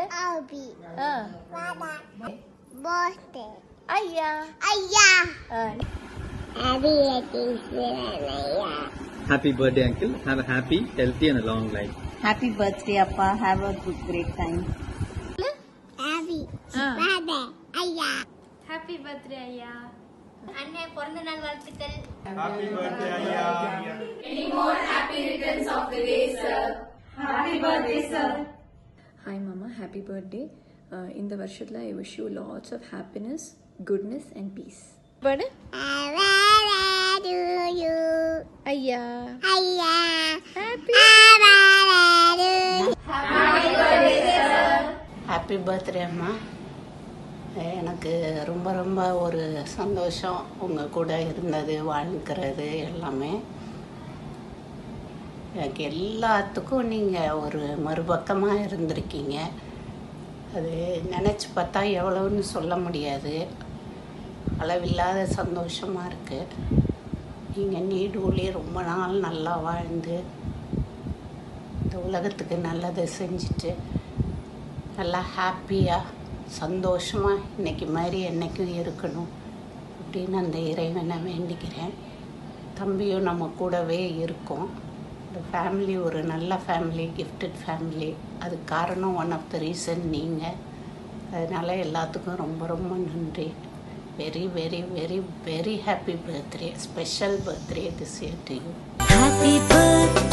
Abi. ஆ Baba. Birthday. ஐயா Ayah. ஆ, Happy birthday, Ayah. Happy birthday, uncle. Have a happy, healthy, and a long life. Happy birthday, Appa. Have a good, great time. Happy ஆ. birthday, Ayah. Happy birthday ஐயா அண்ணே பிறந்த நாள் வாழ்த்துக்கள் hi மாமா happy birthday இந்த வருஷத்தில் I wish you lots of happiness goodness and peace படு Happy to you. ஐயா Ayah. ஹாப்பி ஹாப்பி பர்த்டே அம்மா எனக்கு ரொம்ப ரொம்ப ஒரு சந்தோஷம் உங்கள் கூட இருந்தது வாழ்க்கிறது எல்லாமே எனக்கு எல்லாத்துக்கும் நீங்கள் ஒரு மறுபக்கமாக இருந்திருக்கீங்க அது நினச்சி பார்த்தா எவ்வளோன்னு சொல்ல முடியாது அளவில்லாத சந்தோஷமாக இருக்குது நீங்கள் நீடூழி ரொம்ப நாள் நல்லா வாழ்ந்து இந்த உலகத்துக்கு நல்லதை செஞ்சுட்டு நல்லா ஹாப்பியாக சந்தோஷமாக இன்னைக்கு மாதிரி என்றைக்கும் இருக்கணும் அப்படின்னு அந்த இறைவனை வேண்டிக்கிறேன் தம்பியும் நம்ம கூடவே இருக்கோம் இந்த ஃபேமிலி ஒரு நல்ல ஃபேமிலி கிஃப்டட் ஃபேமிலி அது காரணம் ஒன் ஆஃப் த ரீசன் நீங்கள் அதனால் எல்லாத்துக்கும் ரொம்ப ரொம்ப நன்றி very very very very happy birthday special birthday this year to you Happy birthday